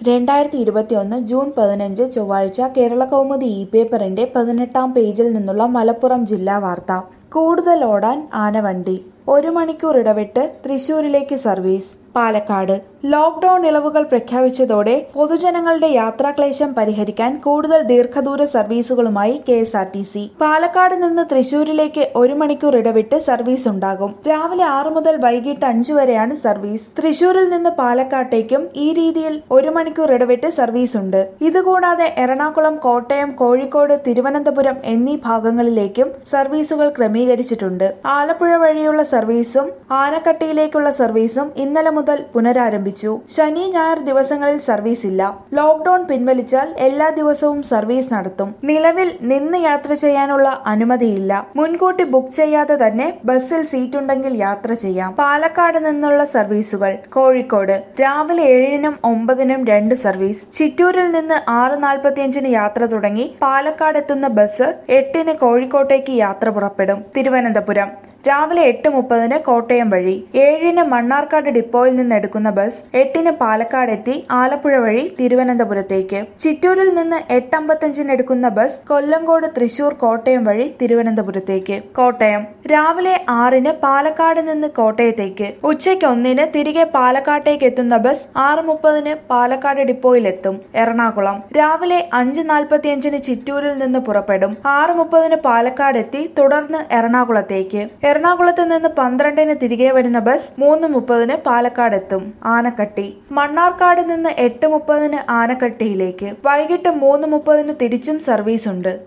രണ്ടായിരത്തി ഇരുപത്തിയൊന്ന് ജൂൺ പതിനഞ്ച് ചൊവ്വാഴ്ച കേരള കൗമുദി ഇ പേപ്പറിന്റെ പതിനെട്ടാം പേജിൽ നിന്നുള്ള മലപ്പുറം ജില്ലാ വാർത്ത കൂടുതൽ ഓടാൻ ആനവണ്ടി ഒരു മണിക്കൂർ ഇടവിട്ട് തൃശൂരിലേക്ക് സർവീസ് പാലക്കാട് ലോക്ഡൌൺ ഇളവുകൾ പ്രഖ്യാപിച്ചതോടെ പൊതുജനങ്ങളുടെ യാത്രാക്ലേശം പരിഹരിക്കാൻ കൂടുതൽ ദീർഘദൂര സർവീസുകളുമായി K S R T C Palakkad നിന്ന് തൃശൂരിലേക്ക് ഒരു മണിക്കൂർ ഇടവിട്ട് സർവീസ് ഉണ്ടാകും രാവിലെ ആറ് മുതൽ വൈകിട്ട് അഞ്ചു വരെയാണ് സർവീസ് തൃശൂരിൽ നിന്ന് പാലക്കാട്ടേക്കും ഈ രീതിയിൽ ഒരു മണിക്കൂർ ഇടവിട്ട് സർവീസ് ഉണ്ട് ഇതുകൂടാതെ എറണാകുളം കോട്ടയം കോഴിക്കോട് തിരുവനന്തപുരം എന്നീ ഭാഗങ്ങളിലേക്കും സർവീസുകൾ ക്രമീകരിച്ചിട്ടുണ്ട് ആലപ്പുഴ വഴിയുള്ള സർവീസും ആനക്കട്ടിയിലേക്കുള്ള സർവീസും ഇന്നലെ മുതൽ പുനരാരംഭിച്ചു ശനി ഞായർ ദിവസങ്ങളിൽ സർവീസ് ഇല്ല ലോക്ഡൌൺ പിൻവലിച്ചാൽ എല്ലാ ദിവസവും സർവീസ് നടത്തും നിലവിൽ നിന്ന് യാത്ര ചെയ്യാനുള്ള അനുമതിയില്ല മുൻകൂട്ടി ബുക്ക് ചെയ്യാതെ തന്നെ ബസ്സിൽ സീറ്റുണ്ടെങ്കിൽ യാത്ര ചെയ്യാം പാലക്കാട് നിന്നുള്ള സർവീസുകൾ കോഴിക്കോട് രാവിലെ ഏഴിനും ഒമ്പതിനും രണ്ട് സർവീസ് ചിറ്റൂരിൽ നിന്ന് ആറ് നാൽപ്പത്തിയഞ്ചിന് യാത്ര തുടങ്ങി പാലക്കാട് എത്തുന്ന ബസ് എട്ടിന് കോഴിക്കോട്ടേക്ക് യാത്ര പുറപ്പെടും തിരുവനന്തപുരം രാവിലെ എട്ട് മുപ്പതിന് കോട്ടയം വഴി ഏഴിന് മണ്ണാർക്കാട് ഡിപ്പോയിൽ നിന്ന് എടുക്കുന്ന ബസ് എട്ടിന് പാലക്കാട് എത്തി ആലപ്പുഴ വഴി തിരുവനന്തപുരത്തേക്ക് ചിറ്റൂരിൽ നിന്ന് എട്ടമ്പത്തഞ്ചിന് എടുക്കുന്ന ബസ് കൊല്ലങ്കോട് തൃശൂർ കോട്ടയം വഴി തിരുവനന്തപുരത്തേക്ക് കോട്ടയം രാവിലെ ആറിന് പാലക്കാട് നിന്ന് കോട്ടയത്തേക്ക് ഉച്ചയ്ക്ക് ഒന്നിന് തിരികെ പാലക്കാട്ടേക്ക് എത്തുന്ന ബസ് ആറ് മുപ്പതിന് പാലക്കാട് ഡിപ്പോയിൽ എത്തും എറണാകുളം രാവിലെ അഞ്ച് നാൽപ്പത്തിയഞ്ചിന് ചിറ്റൂരിൽ നിന്ന് പുറപ്പെടും ആറ് മുപ്പതിന് പാലക്കാട് എത്തി തുടർന്ന് എറണാകുളത്തേക്ക് എറണാകുളത്ത് നിന്ന് പന്ത്രണ്ടിന് തിരികെ വരുന്ന ബസ് മൂന്ന് മുപ്പതിന് പാലക്കാട് എത്തും ആനക്കട്ടി മണ്ണാർക്കാട് നിന്ന് എട്ട് മുപ്പതിന് ആനക്കട്ടിയിലേക്ക് വൈകിട്ട് മൂന്ന് മുപ്പതിന് തിരിച്ചും സർവീസ് ഉണ്ട്